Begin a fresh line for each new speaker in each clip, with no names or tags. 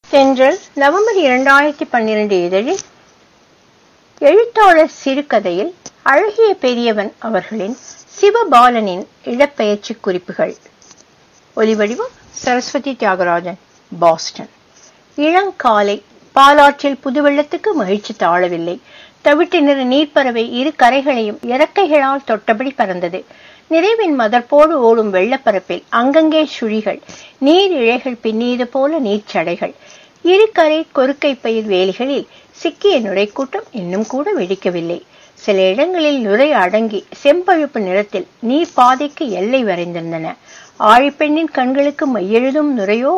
தென்றல் நவம்பர் இரண்டாயிரத்தி பன்னிரண்டு இதழில் எழுத்தாளர் சிறுகதையில் அழகிய பெரியவன் அவர்களின் சிவபாலனின் இடப்பெயர்ச்சி குறிப்புகள் ஒலிவடிவம் சரஸ்வதி தியாகராஜன் பாஸ்டன் இளங்காலை பாலாற்றில் புது வெள்ளத்துக்கு மகிழ்ச்சி தாழவில்லை தவிட்டு நிற நீர்ப்பறவை இரு கரைகளையும் இறக்கைகளால் தொட்டபடி பறந்தது நிறைவின் மதர்போடு ஓடும் வெள்ளப்பரப்பில் அங்கங்கே சுழிகள் நீர் இழைகள் பின்னியது போல நீர்ச்சடைகள் இரு கரை கொருக்கை பயிர் வேலிகளில் சிக்கிய நுரைக்கூட்டம் இன்னும் கூட வெடிக்கவில்லை சில இடங்களில் நுரை அடங்கி செம்பழுப்பு நிறத்தில் நீர் பாதைக்கு எல்லை வரைந்திருந்தன ஆழிப்பெண்ணின் கண்களுக்கு மையெழுதும் நுரையோ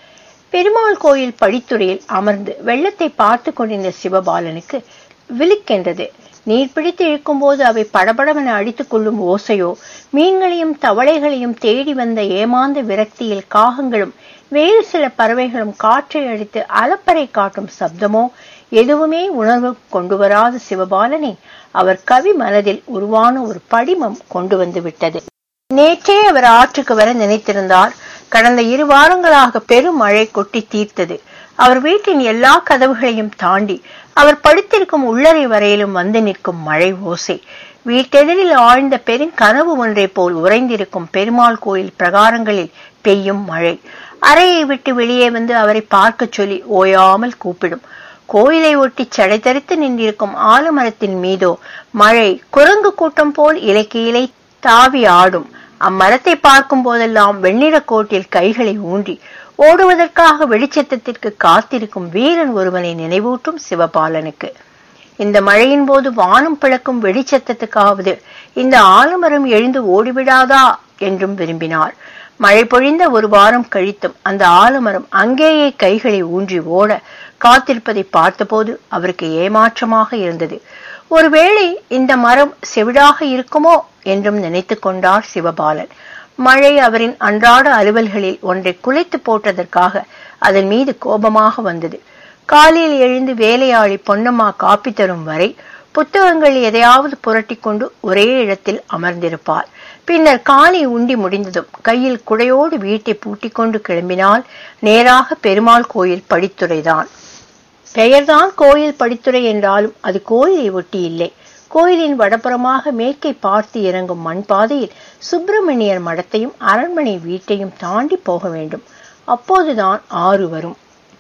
பெருமாள் கோயில் படித்துறையில் அமர்ந்து வெள்ளத்தை பார்த்து கொண்டிருந்த சிவபாலனுக்கு விழுக்கென்றது நீர் பிடித்து இழுக்கும்போது அவை படபடவென அடித்துக் கொள்ளும் ஓசையோ மீன்களையும் தவளைகளையும் தேடி வந்த ஏமாந்த விரக்தியில் காகங்களும் வேறு சில பறவைகளும் காற்றை அடித்து அலப்பறை காட்டும் சப்தமோ எதுவுமே உணர்வு கொண்டு வராத சிவபாலனை அவர் கவி மனதில் உருவான ஒரு படிமம் கொண்டு வந்து விட்டது நேற்றே அவர் ஆற்றுக்கு வர நினைத்திருந்தார் கடந்த இரு வாரங்களாக பெரும் மழை கொட்டி தீர்த்தது அவர் வீட்டின் எல்லா கதவுகளையும் தாண்டி அவர் படுத்திருக்கும் உள்ளறை வரையிலும் வந்து நிற்கும் மழை ஓசை வீட்டெதிரில் ஆழ்ந்த பெரும் கனவு ஒன்றை போல் உறைந்திருக்கும் பெருமாள் கோயில் பிரகாரங்களில் பெய்யும் மழை அறையை விட்டு வெளியே வந்து அவரை பார்க்க சொல்லி ஓயாமல் கூப்பிடும் கோயிலை ஒட்டி சடைத்தரித்து நின்றிருக்கும் ஆலமரத்தின் மீதோ மழை குரங்கு கூட்டம் போல் இலக்கு இலை தாவி ஆடும் அம்மரத்தை பார்க்கும் போதெல்லாம் வெண்ணிற கோட்டில் கைகளை ஊன்றி ஓடுவதற்காக வெளிச்சத்தத்திற்கு காத்திருக்கும் வீரன் ஒருவனை நினைவூட்டும் சிவபாலனுக்கு இந்த மழையின் போது வானம் பிளக்கும் வெளிச்சத்தத்துக்காவது இந்த ஆலமரம் எழுந்து ஓடிவிடாதா என்றும் விரும்பினார் மழை பொழிந்த ஒரு வாரம் கழித்தும் அந்த ஆலமரம் அங்கேயே கைகளை ஊன்றி ஓட காத்திருப்பதை பார்த்தபோது அவருக்கு ஏமாற்றமாக இருந்தது ஒருவேளை இந்த மரம் செவிடாக இருக்குமோ என்றும் நினைத்து கொண்டார் சிவபாலன் மழை அவரின் அன்றாட அலுவல்களில் ஒன்றை குலைத்து போட்டதற்காக அதன் மீது கோபமாக வந்தது காலையில் எழுந்து வேலையாளி பொன்னம்மா காப்பி தரும் வரை புத்தகங்கள் எதையாவது புரட்டி கொண்டு ஒரே இடத்தில் அமர்ந்திருப்பார் பின்னர் காலை உண்டி முடிந்ததும் கையில் குடையோடு வீட்டை பூட்டிக் கொண்டு கிளம்பினால் நேராக பெருமாள் கோயில் படித்துறைதான் பெயர்தான் கோயில் படித்துறை என்றாலும் அது கோயிலை ஒட்டி இல்லை கோயிலின் வடபுறமாக மேற்கை பார்த்து இறங்கும் மண் பாதையில் சுப்பிரமணியர் மடத்தையும் அரண்மனை வீட்டையும் தாண்டி போக வேண்டும் அப்போதுதான் ஆறு வரும்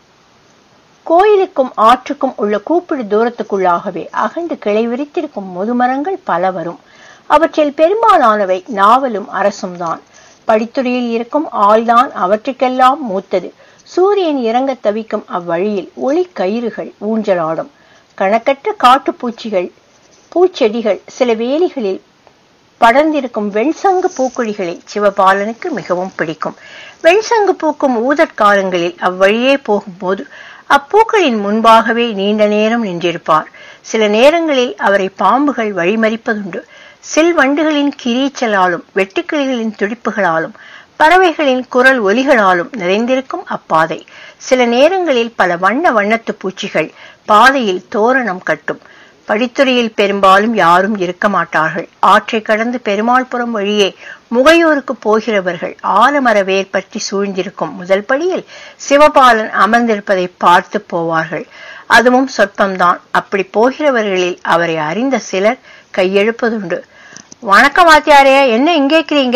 கோயிலுக்கும் ஆற்றுக்கும் உள்ள கூப்பிடு தூரத்துக்குள்ளாகவே அகண்டு கிளை விரித்திருக்கும் முதுமரங்கள் பல வரும் அவற்றில் பெரும்பாலானவை நாவலும் அரசும் தான் படித்துறையில் இருக்கும் ஆள்தான் அவற்றுக்கெல்லாம் மூத்தது சூரியன் இறங்க தவிக்கும் அவ்வழியில் ஒளி கயிறுகள் ஊஞ்சலாடும் கணக்கற்ற காட்டுப்பூச்சிகள் பூச்செடிகள் சில வேலிகளில் படர்ந்திருக்கும் வெண்சங்கு பூக்குழிகளை சிவபாலனுக்கு மிகவும் பிடிக்கும் வெண்சங்கு பூக்கும் ஊதற்காலங்களில் அவ்வழியே போகும்போது அப்பூக்களின் முன்பாகவே நீண்ட நேரம் நின்றிருப்பார் சில நேரங்களில் அவரை பாம்புகள் வழிமறிப்பதுண்டு சில்வண்டுகளின் கிரீச்சலாலும் வெட்டுக்கிளிகளின் துடிப்புகளாலும் பறவைகளின் குரல் ஒலிகளாலும் நிறைந்திருக்கும் அப்பாதை சில நேரங்களில் பல வண்ண வண்ணத்து பூச்சிகள் பாதையில் தோரணம் கட்டும் படித்துறையில் பெரும்பாலும் யாரும் இருக்க மாட்டார்கள் ஆற்றை கடந்து பெருமாள்புரம் வழியே முகையூருக்கு போகிறவர்கள் ஆலமர வேர் பற்றி சூழ்ந்திருக்கும் முதல் படியில் சிவபாலன் அமர்ந்திருப்பதை பார்த்து போவார்கள் அதுவும் சொற்பம்தான் அப்படி போகிறவர்களில் அவரை அறிந்த சிலர் கையெழுப்பதுண்டு வணக்கம் வாத்தியாரே என்ன இங்கேக்கிறீங்க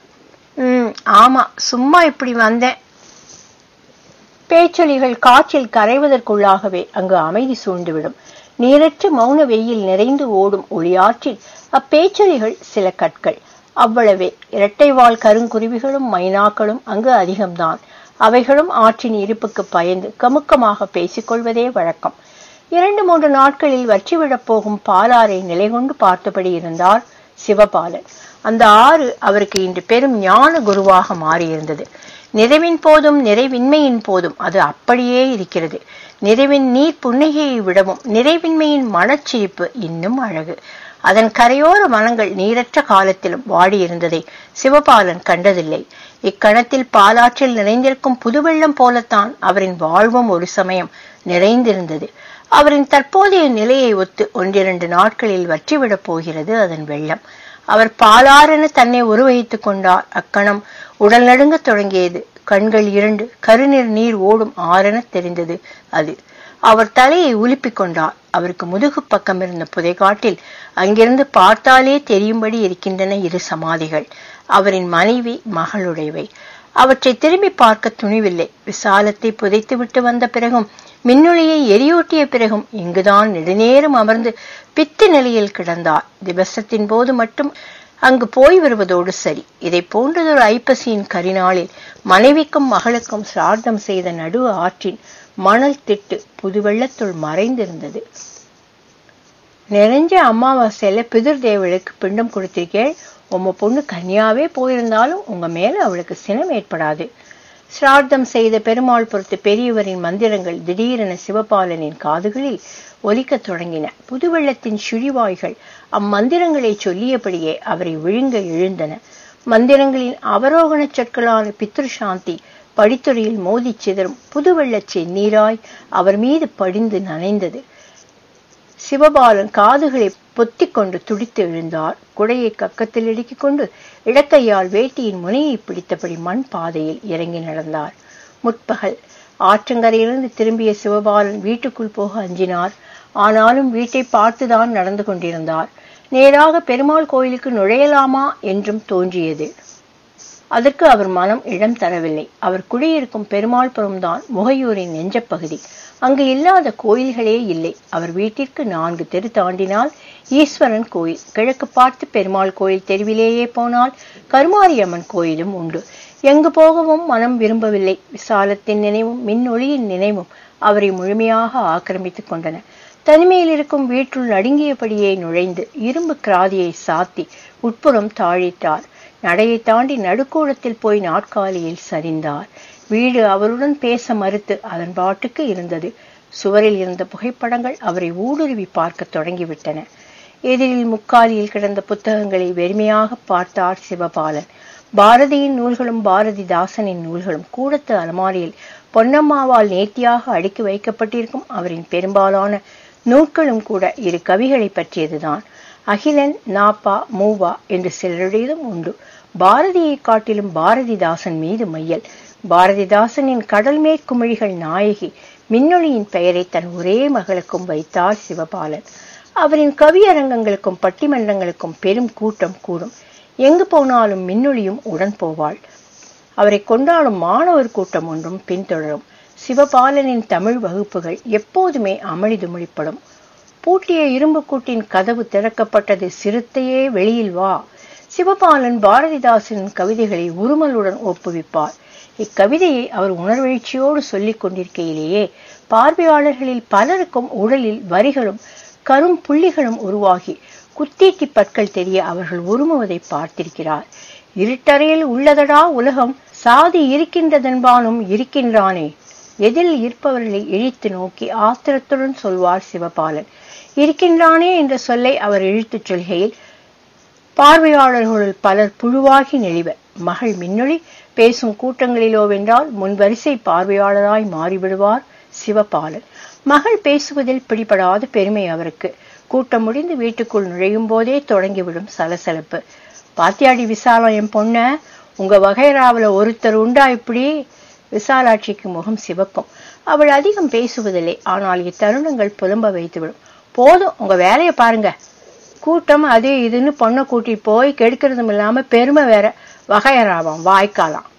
ம் ஆமா சும்மா இப்படி வந்தேன் பேச்சொலிகள் காற்றில் கரைவதற்குள்ளாகவே அங்கு அமைதி சூழ்ந்துவிடும் நீரற்ற மௌன வெயில் நிறைந்து ஓடும் ஒளியாற்றில் அப்பேச்சொலிகள் சில கற்கள் அவ்வளவே இரட்டைவால் கருங்குருவிகளும் மைனாக்களும் அங்கு அதிகம்தான் அவைகளும் ஆற்றின் இருப்புக்கு பயந்து கமுக்கமாக பேசிக்கொள்வதே வழக்கம் இரண்டு மூன்று நாட்களில் வற்றிவிடப் போகும் பாலாரை நிலை கொண்டு பார்த்தபடி இருந்தார் சிவபாலன் அந்த ஆறு அவருக்கு இன்று பெரும் ஞான குருவாக மாறியிருந்தது நிறைவின் போதும் நிறைவின்மையின் போதும் அது அப்படியே இருக்கிறது நிறைவின் நீர் புன்னகையை விடவும் நிறைவின்மையின் மனச்சிரிப்பு இன்னும் அழகு அதன் கரையோர மனங்கள் நீரற்ற காலத்திலும் வாடியிருந்ததை சிவபாலன் கண்டதில்லை இக்கணத்தில் பாலாற்றில் நிறைந்திருக்கும் புதுவெள்ளம் போலத்தான் அவரின் வாழ்வும் ஒரு சமயம் நிறைந்திருந்தது அவரின் தற்போதைய நிலையை ஒத்து ஒன்றிரண்டு நாட்களில் வற்றிவிடப் போகிறது அதன் வெள்ளம் அவர் பாலாரென தன்னை உருவகித்துக் கொண்டார் அக்கணம் உடல் நடுங்கத் தொடங்கியது கண்கள் இரண்டு கருநீர் நீர் ஓடும் ஆறென தெரிந்தது அது அவர் தலையை உலுப்பிக் கொண்டார் அவருக்கு முதுகு பக்கம் இருந்த புதைகாட்டில் அங்கிருந்து பார்த்தாலே தெரியும்படி இருக்கின்றன இரு சமாதிகள் அவரின் மனைவி மகளுடையவை அவற்றை திரும்பி பார்க்க துணிவில்லை விசாலத்தை புதைத்துவிட்டு வந்த பிறகும் மின்னொளியை எரியூட்டிய பிறகும் இங்குதான் நெடுநேரம் அமர்ந்து பித்து நிலையில் கிடந்தார் திவசத்தின் போது மட்டும் அங்கு போய் வருவதோடு சரி இதை போன்றதொரு ஐப்பசியின் கரிநாளில் மனைவிக்கும் மகளுக்கும் சிரார்த்தம் செய்த நடு ஆற்றின் மணல் திட்டு புது வெள்ளத்துள் மறைந்திருந்தது நிறைஞ்ச அமாவாசையில பிதிர் தேவளுக்கு பிண்டம் கொடுத்திருக்கேள் உம்ம பொண்ணு கன்னியாவே போயிருந்தாலும் உங்க மேல அவளுக்கு சினம் ஏற்படாது சிரார்த்தம் செய்த பெருமாள் பொறுத்து பெரியவரின் மந்திரங்கள் திடீரென சிவபாலனின் காதுகளில் ஒலிக்கத் தொடங்கின புதுவெள்ளத்தின் சுழிவாய்கள் அம்மந்திரங்களை சொல்லியபடியே அவரை விழுங்க எழுந்தன மந்திரங்களின் அவரோகண சொற்களான பித்ருசாந்தி படித்துறையில் மோதிச் சிதறும் புதுவெள்ளச் செந்நீராய் அவர் மீது படிந்து நனைந்தது சிவபாலன் காதுகளை பொத்திக் கொண்டு துடித்து எழுந்தார் குடையை கக்கத்தில் இடுக்கிக் கொண்டு இடக்கையால் வேட்டியின் முனையை பிடித்தபடி மண் பாதையில் இறங்கி நடந்தார் முற்பகல் ஆற்றங்கரையிலிருந்து திரும்பிய சிவபாலன் வீட்டுக்குள் போக அஞ்சினார் ஆனாலும் வீட்டை பார்த்துதான் நடந்து கொண்டிருந்தார் நேராக பெருமாள் கோயிலுக்கு நுழையலாமா என்றும் தோன்றியது அதற்கு அவர் மனம் இடம் தரவில்லை அவர் குடியிருக்கும் பெருமாள்புரம் தான் முகையூரின் நெஞ்சப்பகுதி அங்கு இல்லாத கோயில்களே இல்லை அவர் வீட்டிற்கு நான்கு தெரு தாண்டினால் ஈஸ்வரன் கோயில் கிழக்கு பார்த்து பெருமாள் கோயில் தெருவிலேயே போனால் கருமாரியம்மன் கோயிலும் உண்டு எங்கு போகவும் மனம் விரும்பவில்லை விசாலத்தின் நினைவும் மின்னொளியின் நினைவும் அவரை முழுமையாக ஆக்கிரமித்துக் கொண்டன தனிமையில் இருக்கும் வீட்டுள் நடுங்கியபடியே நுழைந்து இரும்பு கிராதியை சாத்தி உட்புறம் தாழிட்டார் நடையை தாண்டி நடுக்கூடத்தில் போய் நாற்காலியில் சரிந்தார் வீடு அவருடன் பேச மறுத்து அதன் பாட்டுக்கு இருந்தது சுவரில் இருந்த புகைப்படங்கள் அவரை ஊடுருவி பார்க்க தொடங்கிவிட்டன எதிரில் முக்காலியில் கிடந்த புத்தகங்களை வெறுமையாக பார்த்தார் சிவபாலன் பாரதியின் நூல்களும் பாரதிதாசனின் நூல்களும் கூடத்து அலமாரியில் பொன்னம்மாவால் நேர்த்தியாக அடுக்கி வைக்கப்பட்டிருக்கும் அவரின் பெரும்பாலான நூல்களும் கூட இரு கவிகளை பற்றியதுதான் அகிலன் நாப்பா மூவா என்று சிலருடையதும் உண்டு பாரதியை காட்டிலும் பாரதிதாசன் மீது மையல் பாரதிதாசனின் கடல் மேற்குமிழிகள் நாயகி மின்னொளியின் பெயரை தன் ஒரே மகளுக்கும் வைத்தார் சிவபாலன் அவரின் கவியரங்கங்களுக்கும் பட்டிமன்றங்களுக்கும் பெரும் கூட்டம் கூடும் எங்கு போனாலும் மின்னொளியும் உடன் போவாள் அவரை கொண்டாடும் மாணவர் கூட்டம் ஒன்றும் பின்தொடரும் சிவபாலனின் தமிழ் வகுப்புகள் எப்போதுமே அமளிதுமளிப்படும் பூட்டிய இரும்பு கூட்டின் கதவு திறக்கப்பட்டது சிறுத்தையே வெளியில் வா சிவபாலன் பாரதிதாசனின் கவிதைகளை உருமலுடன் ஒப்புவிப்பார் இக்கவிதையை அவர் உணர்வெழுச்சியோடு சொல்லிக் கொண்டிருக்கையிலேயே பார்வையாளர்களில் பலருக்கும் உடலில் வரிகளும் கரும் புள்ளிகளும் உருவாகி குத்தீட்டி பற்கள் தெரிய அவர்கள் உருமுவதை பார்த்திருக்கிறார் இருட்டறையில் உள்ளதடா உலகம் சாதி இருக்கின்றதென்பானும் இருக்கின்றானே எதில் இருப்பவர்களை இழித்து நோக்கி ஆத்திரத்துடன் சொல்வார் சிவபாலன் இருக்கின்றானே என்ற சொல்லை அவர் இழுத்துச் சொல்கையில் பார்வையாளர்களுள் பலர் புழுவாகி நெளிவர் மகள் மின்னொளி பேசும் கூட்டங்களிலோவென்றால் முன்வரிசை பார்வையாளராய் மாறிவிடுவார் சிவபாலன் மகள் பேசுவதில் பிடிபடாத பெருமை அவருக்கு கூட்டம் முடிந்து வீட்டுக்குள் நுழையும் போதே தொடங்கிவிடும் சலசலப்பு பாத்தியாடி விசாலம் என் பொண்ண உங்க வகைராவில் ஒருத்தர் உண்டா இப்படி விசாலாட்சிக்கு முகம் சிவக்கும் அவள் அதிகம் பேசுவதில்லை ஆனால் இத்தருணங்கள் புலம்ப வைத்துவிடும் போதும் உங்க வேலையை பாருங்க கூட்டம் அது இதுன்னு பொண்ணை கூட்டி போய் கெடுக்கிறதும் இல்லாம பெருமை வேற வகையறாவாம் வாய்க்காலாம்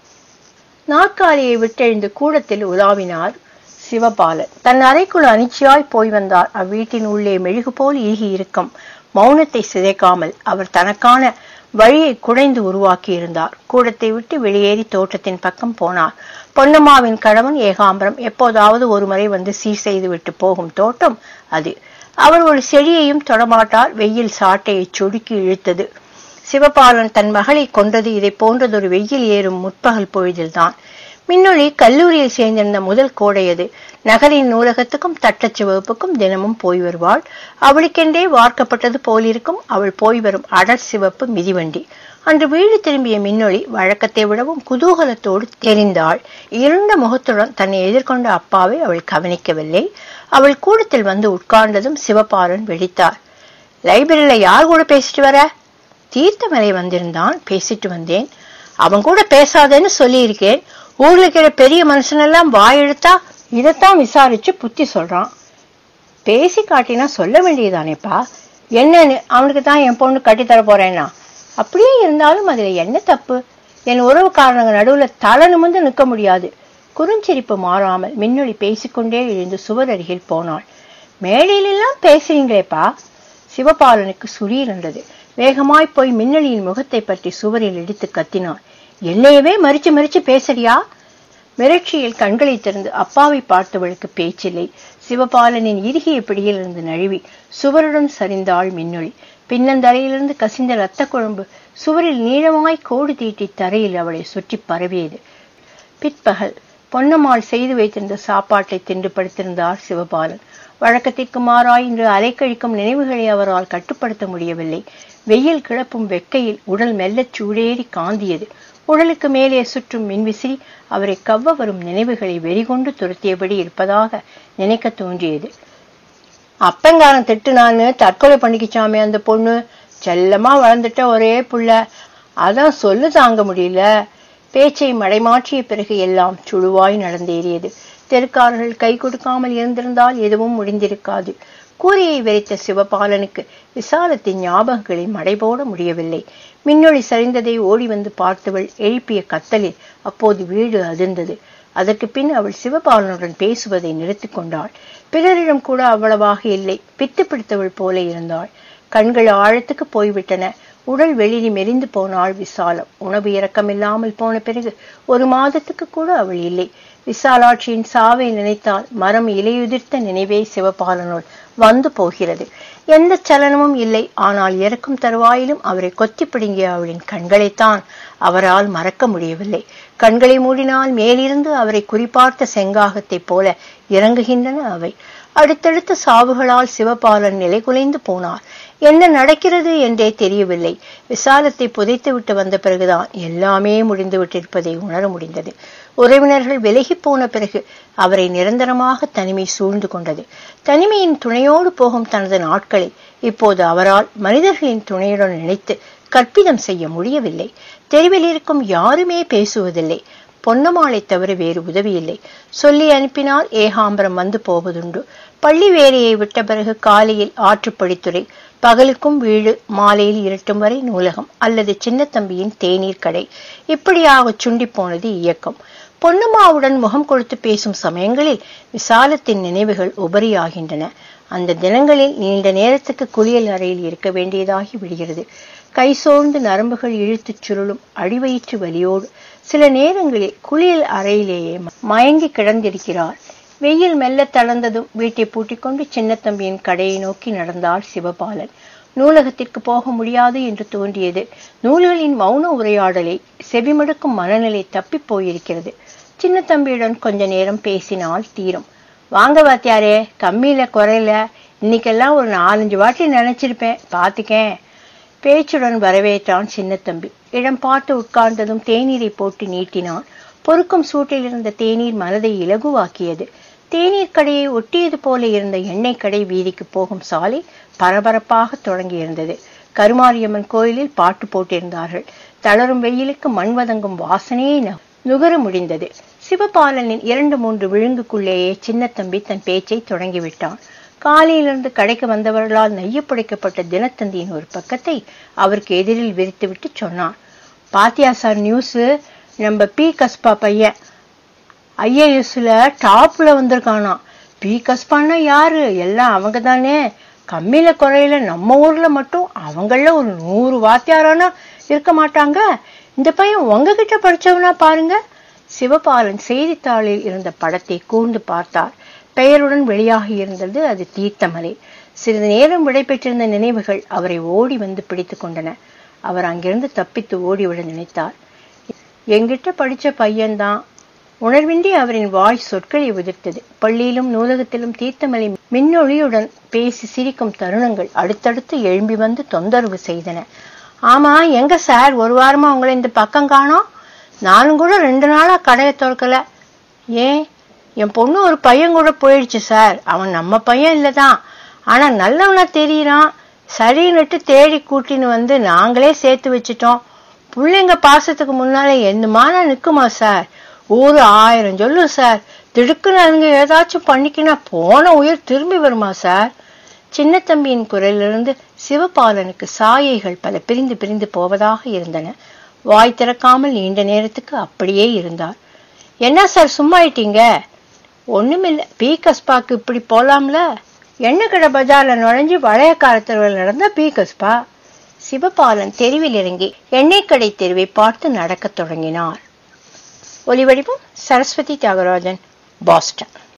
நாற்காலியை விட்டெழுந்து கூடத்தில் உலாவினார் சிவபாலன் தன் அறைக்குள் அனிச்சையாய் போய் வந்தார் அவ்வீட்டின் உள்ளே மெழுகு போல் ஈகி இருக்கும் மௌனத்தை சிதைக்காமல் அவர் தனக்கான வழியை குடைந்து உருவாக்கி இருந்தார் கூடத்தை விட்டு வெளியேறி தோட்டத்தின் பக்கம் போனார் பொன்னம்மாவின் கணவன் ஏகாம்பரம் எப்போதாவது ஒரு முறை வந்து சீர் செய்து விட்டு போகும் தோட்டம் அது அவர் ஒரு செடியையும் தொடமாட்டார் வெயில் சாட்டையை சொடுக்கி இழுத்தது சிவபாலன் தன் மகளை கொண்டது இதை போன்றதொரு வெயில் ஏறும் முற்பகல் பொழுதில்தான் மின்னொளி கல்லூரியில் சேர்ந்திருந்த முதல் கோடையது நகரின் நூலகத்துக்கும் தட்டச்சு வகுப்புக்கும் தினமும் போய் வருவாள் அவளுக்கென்றே வார்க்கப்பட்டது போலிருக்கும் அவள் போய் வரும் அடர் சிவப்பு மிதிவண்டி அன்று வீடு திரும்பிய மின்னொளி வழக்கத்தை விடவும் குதூகலத்தோடு தெரிந்தாள் இருண்ட முகத்துடன் தன்னை எதிர்கொண்ட அப்பாவை அவள் கவனிக்கவில்லை அவள் கூடத்தில் வந்து உட்கார்ந்ததும் சிவபாலன் வெடித்தார் லைப்ரரியில யார் கூட பேசிட்டு வர தீர்த்தமலை வந்திருந்தான் பேசிட்டு வந்தேன் அவன் கூட பேசாதேன்னு சொல்லியிருக்கேன் ஊர்ல இருக்கிற பெரிய மனுஷனெல்லாம் வாயெடுத்தா இதைத்தான் விசாரிச்சு புத்தி சொல்றான் பேசி காட்டினா சொல்ல வேண்டியதானேப்பா என்னன்னு அவனுக்கு தான் என் பொண்ணு கட்டித்தர போறேன்னா அப்படியே இருந்தாலும் அதுல என்ன தப்பு என் உறவுக்காரங்க நடுவுல தலை நிமிர்ந்து நிற்க முடியாது குறுஞ்சிரிப்பு மாறாமல் மின்னொளி பேசிக்கொண்டே எழுந்து சுவர் அருகில் போனாள் மேடையிலெல்லாம் பேசுறீங்களேப்பா சிவபாலனுக்கு சுரீரண்டது வேகமாய் போய் மின்னலியின் முகத்தை பற்றி சுவரில் இடித்து கத்தினான் என்னையவே மறிச்சு மறிச்சு பேசுறியா மிரட்சியில் கண்களை திறந்து அப்பாவை பார்த்தவளுக்கு பேச்சில்லை சிவபாலனின் இறுகிய பிடியிலிருந்து நழுவி சுவருடன் சரிந்தாள் மின்னொளி பின்னந்தரையிலிருந்து கசிந்த இரத்த குழம்பு சுவரில் நீளமாய் கோடு தீட்டி தரையில் அவளை சுற்றி பரவியது பிற்பகல் பொன்னம்மாள் செய்து வைத்திருந்த சாப்பாட்டை தின்று படுத்திருந்தார் சிவபாலன் வழக்கத்திற்கு மாறாய் இன்று அலைக்கழிக்கும் நினைவுகளை அவரால் கட்டுப்படுத்த முடியவில்லை வெயில் கிளப்பும் வெக்கையில் உடல் மெல்லச் சூடேறி காந்தியது உடலுக்கு மேலே சுற்றும் மின்விசிறி அவரை கவ்வ வரும் நினைவுகளை வெறிகொண்டு துரத்தியபடி இருப்பதாக நினைக்க தோன்றியது அப்பங்காரன் திட்டுனான்னு தற்கொலை பண்ணிக்கிச்சாமே அந்த பொண்ணு செல்லமா வளர்ந்துட்ட ஒரே புள்ள அதான் சொல்லு தாங்க முடியல பேச்சை மடைமாற்றிய பிறகு எல்லாம் சுழுவாய் நடந்தேறியது தெருக்காரர்கள் கை கொடுக்காமல் இருந்திருந்தால் எதுவும் முடிந்திருக்காது கூரையை வெறித்த சிவபாலனுக்கு விசாலத்தின் ஞாபகங்களை மடைபோட முடியவில்லை மின்னொளி சரிந்ததை ஓடி வந்து பார்த்தவள் எழுப்பிய கத்தலில் அப்போது வீடு அதிர்ந்தது அதற்கு பின் அவள் சிவபாலனுடன் பேசுவதை நிறுத்திக் கொண்டாள் பிறரிடம் கூட அவ்வளவாக இல்லை பித்து பிடித்தவள் போல இருந்தாள் கண்கள் ஆழத்துக்கு போய்விட்டன உடல் வெளிரி மெலிந்து போனாள் விசாலம் உணவு இறக்கமில்லாமல் போன பிறகு ஒரு மாதத்துக்கு கூட அவள் இல்லை விசாலாட்சியின் சாவை நினைத்தால் மரம் இலையுதிர்த்த நினைவே சிவபாலனுள் வந்து போகிறது எந்த சலனமும் இல்லை ஆனால் இறக்கும் தருவாயிலும் அவரை கொத்தி பிடுங்கிய அவளின் கண்களைத்தான் அவரால் மறக்க முடியவில்லை கண்களை மூடினால் மேலிருந்து அவரை குறிப்பார்த்த செங்காகத்தைப் போல இறங்குகின்றன அவை அடுத்தடுத்த சாவுகளால் சிவபாலன் நிலைகுலைந்து போனார் என்ன நடக்கிறது என்றே தெரியவில்லை விசாலத்தை புதைத்து விட்டு வந்த பிறகுதான் எல்லாமே முடிந்து விட்டிருப்பதை உணர முடிந்தது உறவினர்கள் விலகி போன பிறகு அவரை நிரந்தரமாக தனிமை சூழ்ந்து கொண்டது தனிமையின் துணையோடு போகும் தனது நாட்களை இப்போது அவரால் மனிதர்களின் துணையுடன் நினைத்து கற்பிதம் செய்ய முடியவில்லை தெருவில் இருக்கும் யாருமே பேசுவதில்லை பொன்னமாளை தவிர வேறு உதவியில்லை சொல்லி அனுப்பினால் ஏகாம்பரம் வந்து போவதுண்டு பள்ளி வேலையை விட்ட பிறகு காலையில் ஆற்றுப்படித்துறை பகலுக்கும் வீடு மாலையில் இருட்டும் வரை நூலகம் அல்லது சின்னத்தம்பியின் தேநீர் கடை இப்படியாக சுண்டி போனது இயக்கம் பொன்னம்மாவுடன் முகம் கொடுத்து பேசும் சமயங்களில் விசாலத்தின் நினைவுகள் உபரியாகின்றன அந்த தினங்களில் நீண்ட நேரத்துக்கு குளியல் அறையில் இருக்க வேண்டியதாகி விடுகிறது கை சோர்ந்து நரம்புகள் இழுத்துச் சுருளும் அடிவயிற்று வலியோடு சில நேரங்களில் குளியல் அறையிலேயே மயங்கி கிடந்திருக்கிறார் வெயில் மெல்ல தளர்ந்ததும் வீட்டை பூட்டிக்கொண்டு சின்னத்தம்பியின் கடையை நோக்கி நடந்தார் சிவபாலன் நூலகத்திற்கு போக முடியாது என்று தோன்றியது நூல்களின் மௌன உரையாடலை செவிமடுக்கும் மனநிலை தப்பிப் போயிருக்கிறது சின்னத்தம்பியுடன் கொஞ்ச நேரம் பேசினால் தீரும் வாங்க வாத்தியாரே கம்மியில குறையில இன்னைக்கெல்லாம் ஒரு நாலஞ்சு வாட்டி நினைச்சிருப்பேன் பாத்துக்கேன் பேச்சுடன் வரவேற்றான் சின்னத்தம்பி இடம் பார்த்து உட்கார்ந்ததும் தேநீரை போட்டு நீட்டினான் பொறுக்கும் சூட்டில் இருந்த தேநீர் மனதை இலகுவாக்கியது தேநீர் கடையை ஒட்டியது போல இருந்த எண்ணெய் கடை வீதிக்கு போகும் சாலை பரபரப்பாக தொடங்கியிருந்தது கருமாரியம்மன் கோயிலில் பாட்டு போட்டிருந்தார்கள் தளரும் வெயிலுக்கு மண் வதங்கும் வாசனையை நு- நுகர முடிந்தது சிவபாலனின் இரண்டு மூன்று விழுங்குக்குள்ளேயே சின்னத்தம்பி தன் பேச்சை தொடங்கிவிட்டான் காலையிலிருந்து கடைக்கு வந்தவர்களால் நெய்யப்புடைக்கப்பட்ட தினத்தந்தியின் ஒரு பக்கத்தை அவருக்கு எதிரில் விரித்துவிட்டு சொன்னான் பாத்தியா சார் நியூஸ் நம்ம பி கஸ்பா பையன் ஐஏஎஸ்ல டாப்ல வந்திருக்கானா பி கஸ்பான்னா யாரு எல்லாம் அவங்க தானே கம்மியில குறையில நம்ம ஊர்ல மட்டும் அவங்கள ஒரு நூறு வாத்தியாரானா இருக்க மாட்டாங்க இந்த பையன் உங்ககிட்ட படிச்சவனா பாருங்க சிவபாலன் செய்தித்தாளில் இருந்த படத்தை கூர்ந்து பார்த்தார் பெயருடன் வெளியாகி இருந்தது அது தீர்த்தமலை சிறிது நேரம் விடைபெற்றிருந்த நினைவுகள் அவரை ஓடி வந்து பிடித்துக் கொண்டன அவர் அங்கிருந்து தப்பித்து ஓடிவிட நினைத்தார் எங்கிட்ட படிச்ச பையன்தான் உணர்வின்றி அவரின் வாய் சொற்களை உதிர்த்தது பள்ளியிலும் நூலகத்திலும் தீர்த்தமலை மின்னொளியுடன் பேசி சிரிக்கும் தருணங்கள் அடுத்தடுத்து எழும்பி வந்து தொந்தரவு செய்தன ஆமா எங்க சார் ஒரு வாரமா உங்களை இந்த பக்கம் காணோம் நானும் கூட ரெண்டு நாளா கடையை திறக்கல ஏன் என் பொண்ணு ஒரு பையன் கூட போயிடுச்சு சார் அவன் நம்ம பையன் இல்லதான் ஆனா நல்லவனா தெரியறான் சரின்னுட்டு தேடி கூட்டின்னு வந்து நாங்களே சேர்த்து வச்சிட்டோம் பிள்ளைங்க பாசத்துக்கு முன்னால என்னமான நிக்குமா சார் ஊரு ஆயிரம் சொல்லும் சார் திடுக்குன்னு அதுங்க ஏதாச்சும் பண்ணிக்கினா போன உயிர் திரும்பி வருமா சார் சின்ன தம்பியின் குரலிலிருந்து சிவபாலனுக்கு சாயைகள் பல பிரிந்து பிரிந்து போவதாக இருந்தன வாய் திறக்காமல் நீண்ட நேரத்துக்கு அப்படியே இருந்தார் என்ன சார் சும்மா ஆயிட்டீங்க ஒண்ணுமில்ல பி கஸ்பாக்கு இப்படி போலாம்ல எண்ணெய் கடை பஜார்ல நுழைஞ்சு வளையக்கார தெருவில் நடந்த பி கஸ்பா சிவபாலன் தெருவில் இறங்கி எண்ணெய் கடை தெருவை பார்த்து நடக்கத் தொடங்கினார் ஒலிவடிவம் சரஸ்வதி தியாகராஜன் பாஸ்டன்